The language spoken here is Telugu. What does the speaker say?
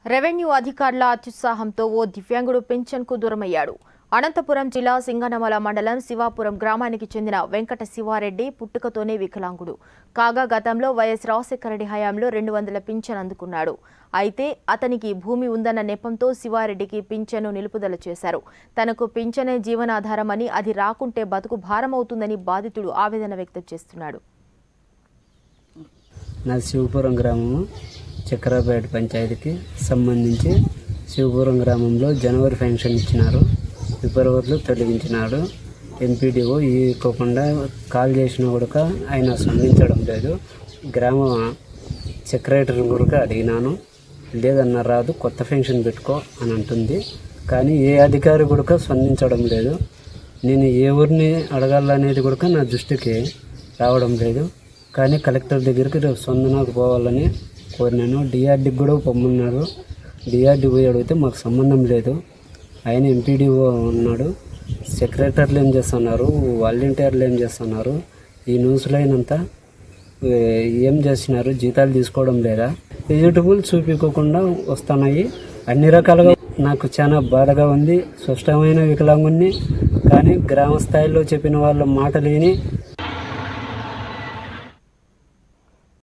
రెవెన్యూ అధికారుల అత్యుత్సాహంతో ఓ దివ్యాంగుడు పింఛన్కు దూరమయ్యాడు అనంతపురం జిల్లా సింగనమల మండలం శివాపురం గ్రామానికి చెందిన వెంకట శివారెడ్డి పుట్టుకతోనే వికలాంగుడు కాగా గతంలో వైఎస్ రాజశేఖర రెడ్డి హయాంలో రెండు వందల పింఛన్ అందుకున్నాడు అయితే అతనికి భూమి ఉందన్న నెపంతో శివారెడ్డికి పింఛను నిలుపుదల చేశారు తనకు పింఛనే జీవనాధారమని అది రాకుంటే బతుకు భారమవుతుందని బాధితుడు ఆవేదన వ్యక్తం చేస్తున్నాడు నా శివపురం గ్రామము చక్రాపేట పంచాయతీకి సంబంధించి శివపురం గ్రామంలో జనవరి పెన్షన్ ఇచ్చినారు ఫిబ్రవరిలో తొలగించినాడు ఎంపీడీఓ ఇవ్వకుండా కాల్ చేసినా కూడా ఆయన స్పందించడం లేదు గ్రామ సెక్రటరీని కూడా అడిగినాను లేదన్న రాదు కొత్త పెన్షన్ పెట్టుకో అని అంటుంది కానీ ఏ అధికారి కూడా స్పందించడం లేదు నేను ఏ ఊరిని అడగాలనేది కూడా నా దృష్టికి రావడం లేదు కానీ కలెక్టర్ దగ్గరికి రేపు స్పందనకు పోవాలని కోరినాను డిఆర్డీకి కూడా పొమ్మన్నారు డిఆర్డీ పోయి అడిగితే మాకు సంబంధం లేదు ఆయన ఎంపీడీఓ ఉన్నాడు సెక్రటరీలు ఏం చేస్తున్నారు వాలంటీర్లు ఏం చేస్తున్నారు ఈ న్యూస్లో అయినంత ఏ, ఏం చేస్తున్నారు జీతాలు తీసుకోవడం లేదా ఎలిజిబుల్ చూపించకుండా వస్తున్నాయి అన్ని రకాలుగా నాకు చాలా బాధగా ఉంది స్పష్టమైన వికలాంగుణ్ణి కానీ గ్రామ స్థాయిలో చెప్పిన వాళ్ళ మాటలు విని